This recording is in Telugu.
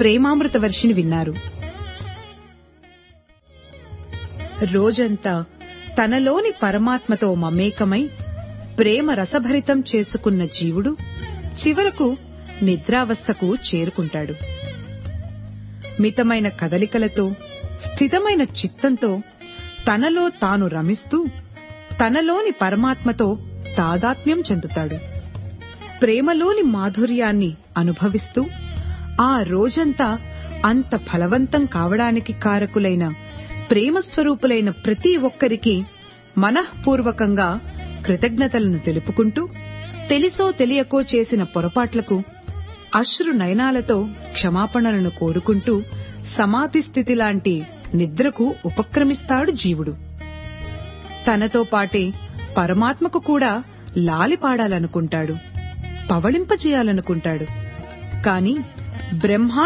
ప్రేమామృత వర్షిని విన్నారు రోజంతా తనలోని పరమాత్మతో మమేకమై ప్రేమ రసభరితం చేసుకున్న జీవుడు చివరకు నిద్రావస్థకు చేరుకుంటాడు మితమైన కదలికలతో స్థితమైన చిత్తంతో తనలో తాను రమిస్తూ తనలోని పరమాత్మతో తాదాత్మ్యం చెందుతాడు ప్రేమలోని మాధుర్యాన్ని అనుభవిస్తూ ఆ రోజంతా అంత ఫలవంతం కావడానికి కారకులైన ప్రేమస్వరూపులైన ప్రతి ఒక్కరికి మనఃపూర్వకంగా కృతజ్ఞతలను తెలుపుకుంటూ తెలిసో తెలియకో చేసిన పొరపాట్లకు అశ్రు నయనాలతో క్షమాపణలను కోరుకుంటూ సమాధి స్థితి లాంటి నిద్రకు ఉపక్రమిస్తాడు జీవుడు తనతో పాటే పరమాత్మకు కూడా లాలి పాడాలనుకుంటాడు పవళింపజేయాలనుకుంటాడు కాని బ్రహ్మా